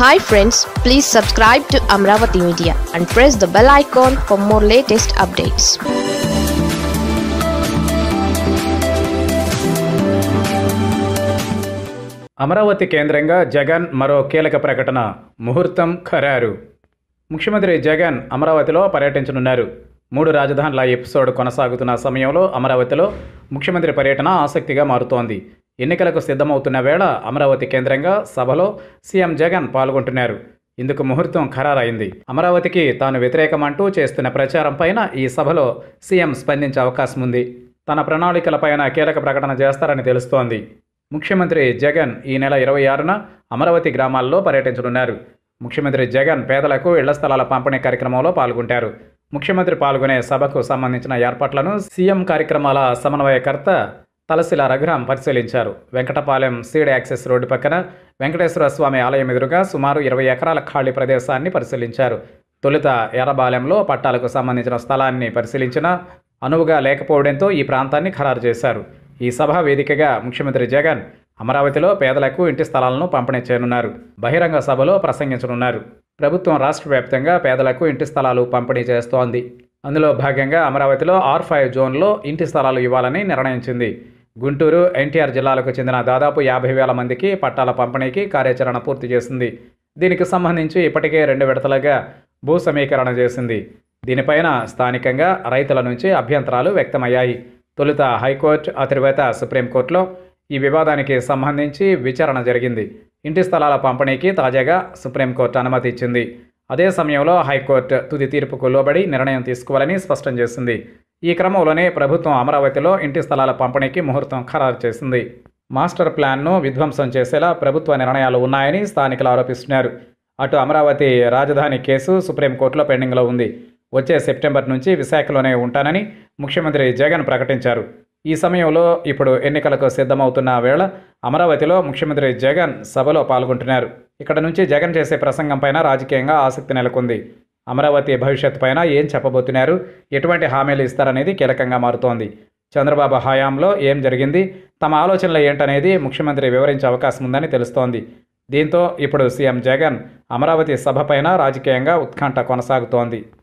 hi friends please subscribe to Amaravati media and press the bell icon for more latest updates Amaravati కేంద్రంగా జగన్ మరో కీలక ప్రకటన ముహూర్తం ఖరారు ముఖ్యమంత్రి జగన్ అమరావతిలో పర్యటించనున్నారు మూడు రాజధానుల ఎపిసోడ్ కొనసాగుతున్న సమయంలో అమరావతిలో ముఖ్యమంత్రి పర్యటన ఆసక్తిగా మారుతోంది ఎన్నికలకు సిద్ధమవుతున్న వేళ అమరావతి కేంద్రంగా సభలో సీఎం జగన్ పాల్గొంటున్నారు ఇందుకు ముహూర్తం ఖరారైంది అమరావతికి తాను వ్యతిరేకమంటూ చేస్తున్న ప్రచారం పైన ఈ సభలో సీఎం స్పందించే అవకాశం ఉంది తన ప్రణాళికలపైన కీలక ప్రకటన చేస్తారని తెలుస్తోంది ముఖ్యమంత్రి జగన్ ఈ నెల ఇరవై ఆరున అమరావతి గ్రామాల్లో పర్యటించనున్నారు ముఖ్యమంత్రి జగన్ పేదలకు ఇళ్ల స్థలాల పంపిణీ కార్యక్రమంలో పాల్గొంటారు ముఖ్యమంత్రి పాల్గొనే సభకు సంబంధించిన ఏర్పాట్లను సీఎం కార్యక్రమాల సమన్వయకర్త తలసిల రఘురాం పరిశీలించారు వెంకటపాలెం సీడ్ యాక్సెస్ రోడ్డు పక్కన వెంకటేశ్వర స్వామి ఆలయం ఎదురుగా సుమారు ఇరవై ఎకరాల ఖాళీ ప్రదేశాన్ని పరిశీలించారు తొలుత ఎర్రబాలెంలో పట్టాలకు సంబంధించిన స్థలాన్ని పరిశీలించిన అనువుగా లేకపోవడంతో ఈ ప్రాంతాన్ని ఖరారు చేశారు ఈ సభ వేదికగా ముఖ్యమంత్రి జగన్ అమరావతిలో పేదలకు ఇంటి స్థలాలను పంపిణీ చేయనున్నారు బహిరంగ సభలో ప్రసంగించనున్నారు ప్రభుత్వం రాష్ట్ర వ్యాప్తంగా పేదలకు ఇంటి స్థలాలు పంపిణీ చేస్తోంది అందులో భాగంగా అమరావతిలో ఆర్ ఫైవ్ జోన్లో ఇంటి స్థలాలు ఇవ్వాలని నిర్ణయించింది గుంటూరు ఎన్టీఆర్ జిల్లాలకు చెందిన దాదాపు యాభై వేల మందికి పట్టాల పంపిణీకి కార్యాచరణ పూర్తి చేసింది దీనికి సంబంధించి ఇప్పటికే రెండు విడతలుగా భూ సమీకరణ చేసింది దీనిపైన స్థానికంగా రైతుల నుంచి అభ్యంతరాలు వ్యక్తమయ్యాయి తొలుత హైకోర్టు ఆ తరువాత సుప్రీంకోర్టులో ఈ వివాదానికి సంబంధించి విచారణ జరిగింది ఇంటి స్థలాల పంపిణీకి తాజాగా సుప్రీంకోర్టు అనుమతి ఇచ్చింది అదే సమయంలో హైకోర్టు తుది తీర్పుకు లోబడి నిర్ణయం తీసుకోవాలని స్పష్టం చేసింది ఈ క్రమంలోనే ప్రభుత్వం అమరావతిలో ఇంటి స్థలాల పంపిణీకి ముహూర్తం ఖరారు చేసింది మాస్టర్ ప్లాన్ను విధ్వంసం చేసేలా ప్రభుత్వ నిర్ణయాలు ఉన్నాయని స్థానికులు ఆరోపిస్తున్నారు అటు అమరావతి రాజధాని కేసు సుప్రీంకోర్టులో పెండింగ్లో ఉంది వచ్చే సెప్టెంబర్ నుంచి విశాఖలోనే ఉంటానని ముఖ్యమంత్రి జగన్ ప్రకటించారు ఈ సమయంలో ఇప్పుడు ఎన్నికలకు సిద్ధమవుతున్న వేళ అమరావతిలో ముఖ్యమంత్రి జగన్ సభలో పాల్గొంటున్నారు ఇక్కడ నుంచి జగన్ చేసే ప్రసంగం పైన రాజకీయంగా ఆసక్తి నెలకొంది అమరావతి భవిష్యత్ పైన ఏం చెప్పబోతున్నారు ఎటువంటి హామీలు ఇస్తారనేది కీలకంగా మారుతోంది చంద్రబాబు హయాంలో ఏం జరిగింది తమ ఆలోచనలు ఏంటనేది ముఖ్యమంత్రి వివరించే అవకాశం ఉందని తెలుస్తోంది దీంతో ఇప్పుడు సీఎం జగన్ అమరావతి సభ పైన రాజకీయంగా ఉత్కంఠ కొనసాగుతోంది